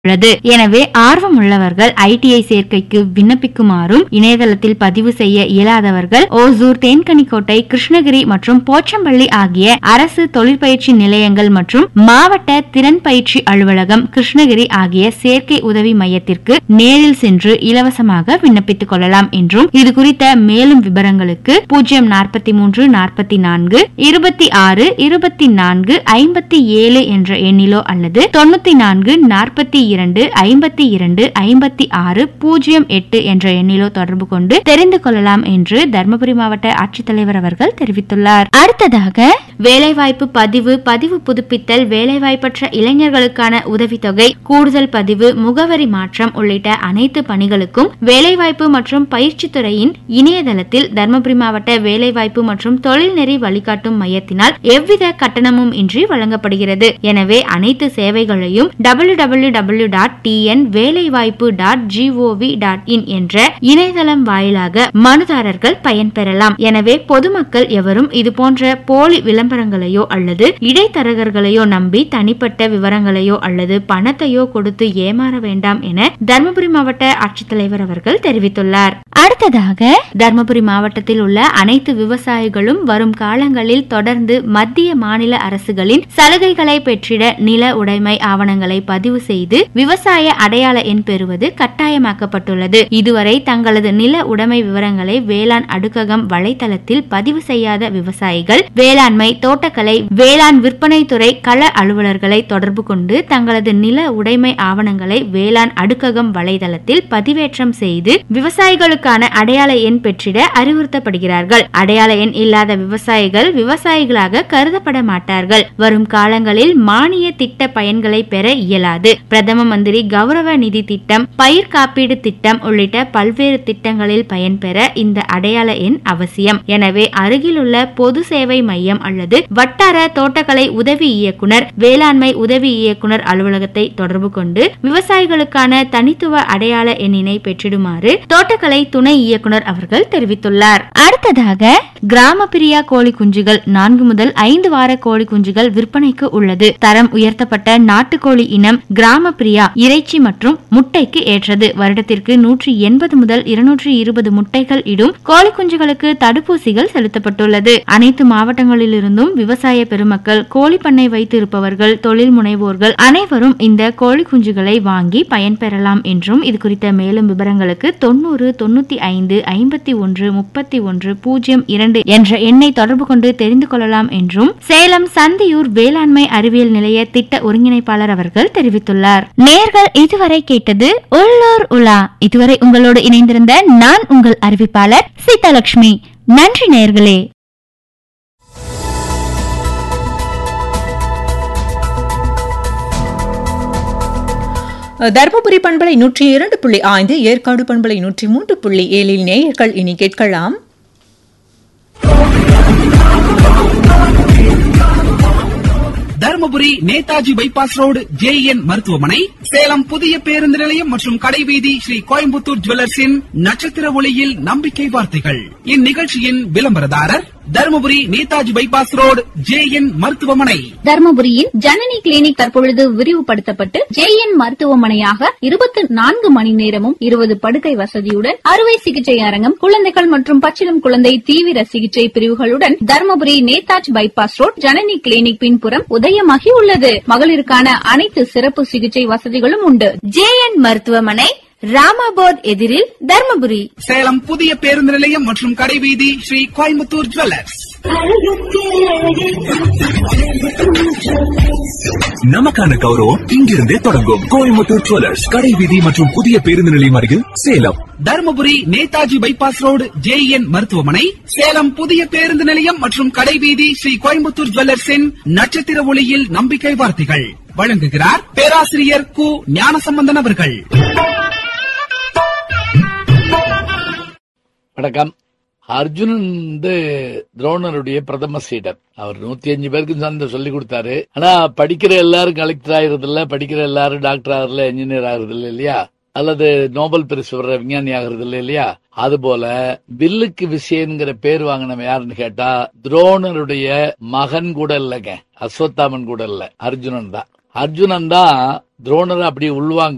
உள்ளது எனவே ஆர்வம் உள்ளவர்கள் ஐடிஐ சேர்க்கைக்கு விண்ணப்பிக்குமாறும் இணையதளத்தில் பதிவு செய்ய இயலாதவர்கள் ஓசூர் தேன்கனிக்கோட்டை கிருஷ்ணகிரி மற்றும் போச்சம்பள்ளி ஆகிய அரசு தொழிற்பயிற்சி நிலையங்கள் மற்றும் மாவட்ட திறன் பயிற்சி அலுவலகம் கிருஷ்ணகிரி ஆகிய சேர்க்கை உதவி மையத்திற்கு நேரில் சென்று இலவசமாக விண்ணப்பித்துக் கொள்ளலாம் என்றும் இது குறித்த மேலும் விவரங்களுக்கு பூஜ்ஜியம் நாற்பத்தி மூன்று நாற்பத்தி நான்கு இருபத்தி ஆறு இருபத்தி நான்கு ஐம்பத்தி ஏழு என்ற எண்ணிலோ அல்லது தொண்ணூத்தி நான்கு நாற்பத்தி இரண்டு ஐம்பத்தி இரண்டு ஐம்பத்தி ஆறு பூஜ்ஜியம் எட்டு என்ற எண்ணிலோ தொடர்பு கொண்டு தெரிந்து கொள்ளலாம் என்று தருமபுரி மாவட்ட ஆட்சித்தலைவர் அவர்கள் தெரிவித்துள்ளார் அடுத்ததாக வேலைவாய்ப்பு பதிவு பதிவு புதுப்பித்தல் வேலைவாய்ப்பற்ற இளைஞர்களுக்கான உதவித்தொகை கூடுதல் பதிவு முகவரி மாற்றம் உள்ளிட்ட அனைத்து பணிகளுக்கும் வேலைவாய்ப்பு மற்றும் பயிற்சித் துறையின் இணையதளத்தில் தருமபுரி மாவட்ட வேலைவாய்ப்பு மற்றும் தொழில்நெறி வழிகாட்டும் மையத்தினால் எவ்வித கட்டணமும் இன்றி வழங்கப்படுகிறது எனவே அனைத்து சேவைகளையும் W W W dot TN வேலைவாய்ப்பு டாட் ஜிஓவி டாட் இன் என்ற இணையதளம் வாயிலாக மனுதாரர்கள் பயன்பெறலாம் எனவே பொதுமக்கள் எவரும் இதுபோன்ற போலி விளம்பரங்களையோ அல்லது இடைத்தரகர்களையோ நம்பி தனிப்பட்ட விவரங்களையோ அல்லது பணத்தையோ கொடுத்து ஏமாற வேண்டாம் என தருமபுரி மாவட்ட ஆட்சித்தலைவர் அவர்கள் தெரிவித்துள்ளார் அடுத்ததாக தருமபுரி மாவட்டத்தில் உள்ள அனைத்து விவசாயிகளும் வரும் காலங்களில் தொடர்ந்து மத்திய மாநில அரசுகளின் சலுகைகளை பெற்றிட நில உடைமை ஆவணங்களை பதிவு செய்து விவசாய அடையாள எண் பெறுவது கட்டாயமாக்கப்பட்டுள்ளது இதுவரை தங்களது நில உடைமை விவரங்களை வேளாண் அடுக்ககம் வலைத்தளத்தில் பதிவு செய்யாத விவசாயிகள் வேளாண்மை தோட்டக்கலை வேளாண் விற்பனை துறை கள அலுவலர்களை தொடர்பு கொண்டு தங்களது நில உடைமை ஆவணங்களை வேளாண் அடுக்ககம் வலைதளத்தில் பதிவேற்றம் செய்து விவசாயிகளுக்கான அடையாள எண் பெற்றிட அறிவுறுத்தப்படுகிறார்கள் அடையாள எண் இல்லாத விவசாயிகள் விவசாயிகளாக கருதப்பட மாட்டார்கள் வரும் காலங்களில் மானிய திட்ட பயன்களை பெற இயலாது பிரதம மந்திரி கௌரவ நிதி திட்டம் பயிர் காப்பீடு திட்டம் உள்ளிட்ட பல்வேறு திட்டங்களில் பயன்பெற இந்த அடையாள எண் அவசியம் எனவே அருகிலுள்ள பொது சேவை மையம் அல்லது வட்டார தோட்டக்கலை உதவி இயக்குனர் வேளாண்மை உதவி இயக்குனர் அலுவலகத்தை தொடர்பு கொண்டு விவசாயிகளுக்கான தனித்துவ அடையாள எண்ணினை பெற்றிடுமாறு தோட்டக்கலை துணை இயக்குனர் அவர்கள் தெரிவித்துள்ளார் அடுத்ததாக கிராம பிரியா கோழி குஞ்சுகள் நான்கு முதல் ஐந்து வார கோழி குஞ்சுகள் விற்பனைக்கு உள்ளது தரம் உயர்த்தப்பட்ட நாட்டுக்கோழி இனம் கிராம பிரியா இறைச்சி மற்றும் முட்டைக்கு ஏற்றது வருடத்திற்கு நூற்றி எண்பது முதல் இருநூற்றி இருபது முட்டைகள் இடும் கோழி குஞ்சுகளுக்கு தடுப்பூசிகள் செலுத்தப்பட்டுள்ளது அனைத்து மாவட்டங்களிலிருந்தும் விவசாய பெருமக்கள் கோழி பண்ணை வைத்து இருப்பவர்கள் தொழில் முனைவோர்கள் அனைவரும் இந்த கோழி குஞ்சுகளை வாங்கி பயன்பெறலாம் என்றும் இது குறித்த மேலும் விவரங்களுக்கு தொண்ணூறு தொண்ணூத்தி ஐந்து ஐம்பத்தி ஒன்று முப்பத்தி ஒன்று பூஜ்ஜியம் இரண்டு என்ற எண்ணை தொடர்பு கொண்டு தெரிந்து கொள்ளலாம் என்றும் சேலம் சந்தியூர் வேளாண்மை அறிவியல் நிலைய திட்ட ஒருங்கிணைப்பாளர் அவர்கள் தெரிவித்துள்ளார் நேர்கள் இதுவரை கேட்டது உள்ளூர் உலா இதுவரை உங்களோடு இணைந்திருந்த நான் உங்கள் அறிவிப்பாளர் சீதாலட்சுமி நன்றி நேர்களே தருமபுரி பண்பலை நூற்றி இரண்டு புள்ளி ஐந்து ஏற்காடு பண்பலை நூற்றி மூன்று புள்ளி ஏழில் நேயர்கள் இனி கேட்கலாம் Dharmapuri Netaji bypass road JN மருத்துவமனை சேலம் புதிய பேருந்து நிலையம் மற்றும் கடைவீதி ஸ்ரீ கோயம்புத்தூர் ஜுவல்லர்ஸின் நட்சத்திர ஒளியில் நம்பிக்கை வார்த்தைகள் இந்நிகழ்ச்சியின் விளம்பரதாரர் Dharmapuri Netaji bypass road JN மருத்துவமனை தர்மபுரியின் ஜனனி கிளினிக் தற்பொழுது விரிவுபடுத்தப்பட்டு ஜேஎன் மருத்துவமனையாக இருபத்தி நான்கு மணி நேரமும் இருபது படுக்கை வசதியுடன் அறுவை சிகிச்சை அரங்கம் குழந்தைகள் மற்றும் பச்சிளம் குழந்தை தீவிர சிகிச்சை பிரிவுகளுடன் Dharmapuri Netaji bypass road Janani clinic பின்புறம் உதயமாகி உள்ளது மகளிருக்கான அனைத்து சிறப்பு சிகிச்சை வசதிகளும் உண்டு ஜேஎன் மருத்துவமனை ராமாபோர்ட் எதிரில் தர்மபுரி சேலம் புதிய பேருந்து நிலையம் மற்றும் கடைவீதி ஸ்ரீ கோயம்புத்தூர் ஜுவல்லர்ஸ் நமக்கான கௌரவம் இங்கிருந்தே தொடங்கும் கோயம்புத்தூர் ஜுவல்லர்ஸ் கடைவீதி மற்றும் புதிய பேருந்து நிலையம் அருகில் Salem Dharmapuri Netaji bypass road JN மருத்துவமனை சேலம் புதிய பேருந்து நிலையம் மற்றும் கடைவீதி ஸ்ரீ கோயம்புத்தூர் ஜுவல்லர்ஸின் நட்சத்திர ஒளியில் நம்பிக்கை வார்த்தைகள் வழங்குகிறார் பேராசிரியர் கு ஞானசம்பந்தன் அவர்கள் வணக்கம் அர்ஜுனன் வந்து துரோணருடைய பிரதம சீடர் அவர் நூத்தி அஞ்சு பேருக்கு சந்தை சொல்லி கொடுத்தாரு ஆனா படிக்கிற எல்லாரும் கலெக்டர் ஆகிறது இல்ல படிக்கிற எல்லாரும் டாக்டர் ஆகுறதுல இன்ஜினியர் ஆகுறது இல்ல இல்லையா அல்லது நோபல் பரிசு வர்ற விஞ்ஞானி ஆகுறது இல்ல இல்லையா அது போல வில்லுக்கு விஷயங்கிற பேர் வாங்கினவன் யாருன்னு கேட்டா துரோணருடைய மகன் கூட இல்லைங்க அஸ்வத்தாமன் கூட இல்ல அர்ஜுனன் தான் அர்ஜுனன் தான் துரோணரை அப்படி உள்வாங்க